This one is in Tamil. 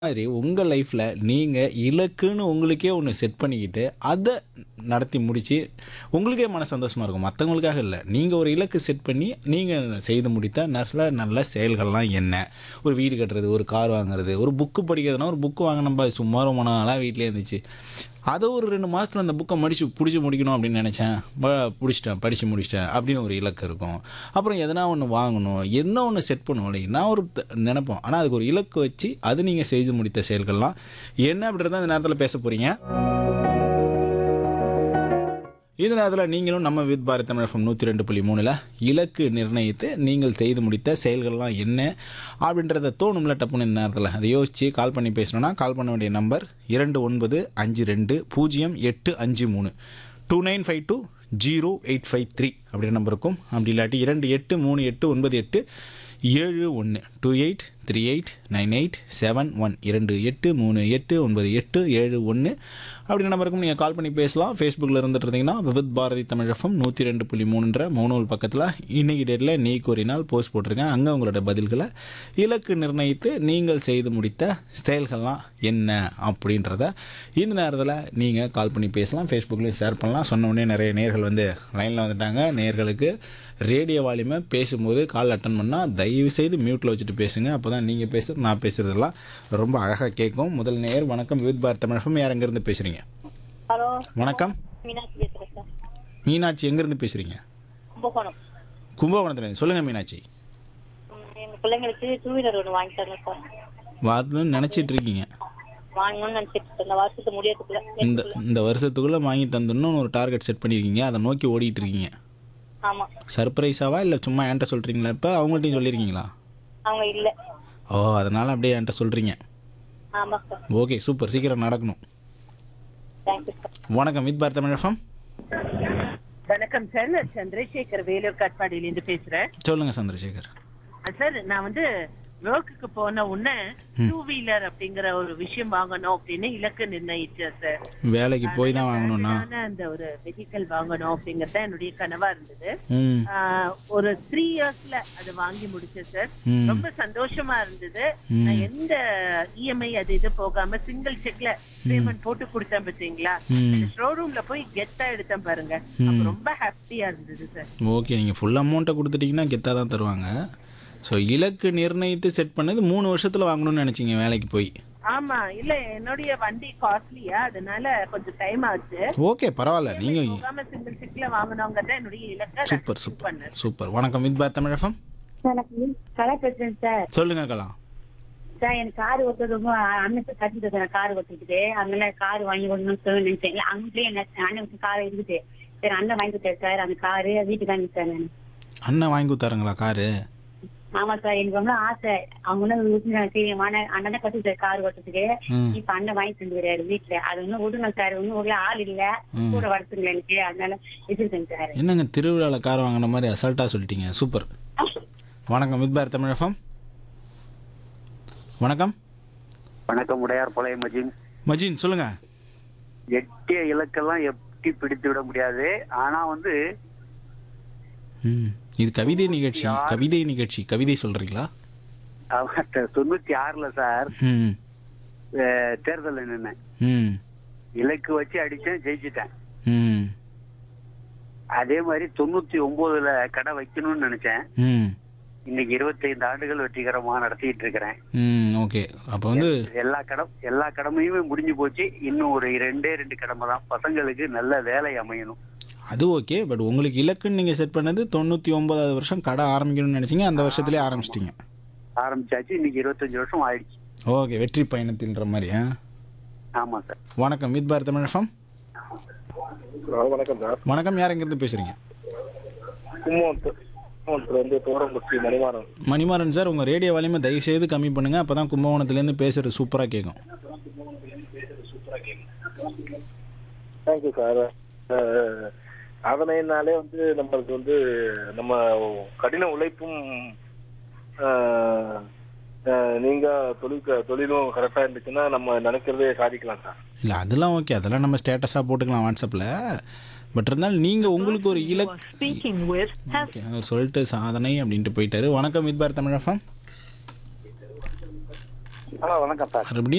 மாதிரி உங்கள் லைஃப்பில் நீங்கள் இலக்குன்னு உங்களுக்கே ஒன்று செட் பண்ணிக்கிட்டு அதை நடத்தி முடித்து உங்களுக்கே மன சந்தோஷமாக இருக்கும் மற்றவங்களுக்காக இல்லை நீங்கள் ஒரு இலக்கு செட் பண்ணி நீங்கள் செய்து முடித்த நல்ல நல்ல செயல்கள்லாம் என்ன ஒரு வீடு கட்டுறது ஒரு கார் வாங்குறது ஒரு புக்கு படிக்கிறதுனா ஒரு புக்கு வாங்கினப்பா சும்மா ரொம்ப நாளாக வீட்டிலே இருந்துச்சு அதை ஒரு ரெண்டு மாதத்தில் அந்த புக்கை மடித்து பிடிச்சி முடிக்கணும் அப்படின்னு நினச்சேன் ப- பிடிச்சிட்டேன் படித்து முடிச்சிட்டேன் அப்படின்னு ஒரு இலக்கு இருக்கும் அப்புறம் எதனா ஒன்று வாங்கணும் என்ன ஒன்று செட் பண்ணுவோம் இல்லையா நான் ஒரு த- நினைப்போம் ஆனால் அதுக்கு ஒரு இலக்கு வச்சு அது நீங்கள் செய்து முடித்த செயல்கள்லாம் என்ன அப்படின்றத இந்த நேரத்தில் பேச போகிறீங்க இந்த நேரத்தில் நீங்களும் நம்ம வித் பாரத் தமிழ் எஃப்எம் நூற்றி ரெண்டு புள்ளி மூணில் இலக்கு நிர்ணயித்து நீங்கள் செய்து முடித்த செயல்கள்லாம் என்ன அப்படின்றத தோணும்ல டப்புன்னு இந்த நேரத்தில் அதை யோசித்து கால் பண்ணி பேசணும்னா கால் பண்ண வேண்டிய நம்பர் இரண்டு ஒன்பது அஞ்சு ரெண்டு பூஜ்ஜியம் எட்டு அஞ்சு மூணு two nine five two zero eight five three அப்படின்ற நம்பர் இருக்கும் அப்படி இல்லாட்டி இரண்டு எட்டு மூணு எட்டு ஒன்பது எட்டு ஏழு ஒன்று two eight three eight nine eight seven one இரண்டு எட்டு மூணு எட்டு ஒன்பது எட்டு ஏழு ஒன்று அப்படி நம்பருக்கும் நீங்கள் கால் பண்ணி பேசலாம் ஃபேஸ்புக்கில் இருந்துட்டு இருந்தீங்கன்னா வித் பாரதி தமிழ் எஃப்எம் நூற்றி ரெண்டு புள்ளி மூணுன்ற மௌனூல் பக்கத்தில் இன்னைக்கு டேட்டில் நீ கோரினால் போஸ்ட் போட்டிருக்கேன் அங்கே உங்களோட பதில்களை இலக்கு நிர்ணயித்து நீங்கள் செய்து முடித்த செயல்கள்லாம் என்ன அப்படின்றத இந்த நேரத்தில் நீங்கள் கால் பண்ணி பேசலாம் ஃபேஸ்புக்லேயும் ஷேர் பண்ணலாம் சொன்ன உடனே நிறைய நேர்கள் வந்து லைனில் வந்துட்டாங்க நேர்களுக்கு ரேடியோ வால்யூமை பேசும்போது கால் அட்டன் பண்ணால் தயவு செய்து மியூட்டில் வச்சுட்டு பேசுங்க அப்போ தான் நீங்கள் பேசுறது நான் பேசுகிறதெல்லாம் ரொம்ப அழகாக கேட்கும் முதல் நேர் வணக்கம் வித் பாரத் தமிழ் FM. யார் எங்கேருந்து பேசுகிறீங்க ஹலோ வணக்கம் மீனாட்சி பேசுகிறேன் சார் மீனாட்சி எங்கேருந்து பேசுகிறீங்க கும்பகோணம் கும்பகோணத்துலேருந்து சொல்லுங்கள் மீனாட்சி ம், எங்க பிள்ளைங்களுக்கு டூ வீலர் ஒன்று வாங்கி தரணும் சார் வரணும்னு நினச்சிட்டு இருக்கீங்க வாங்கணும்னு நினச்சிட்டு இருக்கேன் இந்த வருஷத்து முடியறதுக்குள்ள இந்த இந்த வருஷத்துக்குள்ளே வாங்கி தந்துடணும் ஒரு டார்கெட் செட் பண்ணியிருக்கீங்க அதை நோக்கி ஓடிட்டு இருக்கீங்க ஆமா சர்ப்ரைஸாவா இல்லை சும்மா என்கிட்ட சொல்கிறீங்களா இப்போ அவங்கள்ட்டையும் சொல்லியிருக்கீங்களா அவங்க இல்ல ஓ அதனால் அப்படியே என்கிட்ட சொல்கிறீங்க ஆமா சார் ஓகே சூப்பர் சீக்கிரம் நடக்கணும் தேங்க்யூ சார் வணக்கம் வித் பாரத் தமிழ் எஃப்எம் வணக்கம் சார் நான் சந்திரசேகர் வேலூர் காட்பாடியிலேருந்து பேசுறேன் சொல்லுங்கள் சந்திரசேகர் சார் நான் வந்து ஒர்க்குக்கு போன உடனே டூ வீலர் அப்படிங்கிற ஒரு விஷயம் வாங்கணும் அப்படின்னு இலக்கு நிர்ணயிச்சேன் சார் வேலைக்கு போய் தான் வாங்கணும்னா நான் அந்த ஒரு வெஹிக்கல் வாங்கணும் அப்படிங்கறது தான் என்னுடைய கனவா இருந்தது ம் ஆஹ் ஒரு த்ரீ இயர்ஸ்ல அதை வாங்கி முடிச்சேன் சார் ம். ரொம்ப சந்தோஷமா இருந்தது நான் எந்த இஎம்ஐ அது இது போகாம சிங்கிள் செக்ல பேமெண்ட் போட்டு கொடுத்தேன் பாத்தீங்களா ம் ஷோரூம்ல போய் கெத்தா எடுத்தேன் பாருங்க அப்ப ரொம்ப ஹாப்பியா இருந்தது சார் ஓகே நீங்கள் ஃபுல் அமௌண்ட்டை கொடுத்துட்டீங்கன்னா கெத்தாக தான் தருவாங்க ஸோ இலக்கு நிர்ணயித்து செட் பண்ணது மூணு வருஷத்தில் வாங்கணும்னு நினச்சிங்க வேலைக்கு போய் ஆமா இல்ல என்னுடைய வண்டி காஸ்ட்லியா அதனால கொஞ்சம் டைம் ஆச்சு ஓகே பரவாயில்ல நீங்கள் போகாம சிங்கிள் செக்ல வாங்கணுங்கிறத என்னுடைய இலக்கை நான் சூப்பர் achieve சூப்பர் பண்ணேன் சூப்பர் வணக்கம் வித் பாரத் தமிழ் எஃப்எம் வணக்கம் கலா பேசுறேன் சார் சொல்லுங்க கலா சார் எனக்கு கார் ஓட்டுறது ரொம்ப அண்ணனுக்கு கற்றுட்டு சார் கார் ஓட்டிக்கிட்டு அதனால கார் வாங்கி கொடுக்கணும்னு சொல்லி நினைச்சேன் இல்ல, அங்கேயே எங்க அண்ணனுக்கு கார் இருக்குது சரி அண்ணன் வாங்கி கொடுத்தாரு சார் அந்த காரு வீட்டுக்கு வாங்கி சார் நான் அண்ணன் வாங்கி கொடுத்தாருங்களா காரு ஆமா சார் எனக்கு ரொம்ப ஆசை அவங்க ஒன்றும் சரி அண்ணன் அண்ணன் தான் கற்றுக்கிட்டாரு கார் ஓட்டுறதுக்கு ம் இப்ப அண்ணன் வாங்கி தந்துக்கிறாரு வீட்டுல அது ஒன்றும் விடுங்க சார் ஒன்றும் ஒரு ஆள் இல்ல கூட வரத்துங்களா எனக்கு அதனால வச்சிருக்கேன் சார் என்னங்க திருவிழாவில் கார் வாங்கின மாதிரி அசால்ட்டாக சொல்லிட்டீங்க சூப்பர் வணக்கம் வித் பாரத் தமிழ் எஃப்எம் வணக்கம் வணக்கம் உடையார் பழைய மஜின் மஜின் சொல்லுங்கள் எட்டிய இலக்கெல்லாம் எப்படி பிடித்து விட முடியாது ஆனா வந்து ம் இது கவிதை நிகழ்ச்சி கவிதை நிகழ்ச்சி கவிதை சொல்கிறீங்களா அவ- தொண்ணூத்தி ஆறுல சார் ம் அஹ், தேர்தல்ல நின்னேன் ம் இலக்கு வச்சு அடிச்சேன் ஜெயிச்சிட்டேன் ம் அதே மாதிரி தொண்ணூத்தி ஒன்பதுல கடை வைக்கணும்னு நினைச்சேன் ம் இன்னைக்கு இருபத்தைந்து ஆண்டுகள் வெற்றிகரமா நடத்திட்டு இருக்கிறேன் ம் ஓகே அப்போ வந்து எல்லா கடம் எல்லா கடமையுமே முடிஞ்சு போச்சு இன்னும் ஒரு ரெண்டே ரெண்டு கடமை தான் பசங்களுக்கு நல்ல வேலை அமையணும் அது ஓகே பட் உங்களுக்கு இலக்குன்னு நீங்கள் செட் பண்ணது தொண்ணூற்றி ஒன்பதாவது வருஷம் கடை ஆரம்பிக்கணும்னு நினச்சிங்க அந்த வருஷத்துலேயே ஆரம்பிச்சிட்டிங்க ஆரம்பிச்சாச்சு இன்னைக்கு இருபத்தஞ்சு வருஷம் ஆயிடுச்சு ஓகே வெற்றி பயணத்தின்ற மாதிரி ஆ ஆமா சார் வணக்கம் வித் பாரத் தமிழ் எஃப்எம் வணக்கம் சார் வணக்கம் யார் எங்கேருந்து பேசுகிறீங்க கும்பகோணத்து கும்பகோணத்துல வந்து தோரங்குச்சி மணிமாறன் மணிமாறன் சார் உங்கள் ரேடியோ வால்யூமை தயவு செய்து கம்மி பண்ணுங்கள் அப்போ தான் கும்பகோணத்துலேருந்து பேசுகிறது சூப்பராக கேட்கும் தேங்க்யூ சார் சாதனைனாலே வந்து நம்மளுக்கு வந்து நம்ம கடின உழைப்பும் அஹ், அஹ், நீங்க தொழில் தொழிலும் கரெக்டா இருந்துச்சுன்னா நம்ம நினைக்கிறதே சாதிக்கலாம் சார் இல்லை அதெல்லாம் ஓகே அதெல்லாம் நம்ம ஸ்டேட்டஸாக போட்டுக்கலாம் வாட்ஸ்அப்பில் பட் இருந்தாலும் நீங்கள் உங்களுக்கு ஒரு இலக்கு ஓகே அவர் சொல்லிட்டு சாதனை அப்படின்ட்டு போயிட்டாரு வணக்கம் with Bharat Tamil FM hello வணக்கம் சார் மறுபடியும்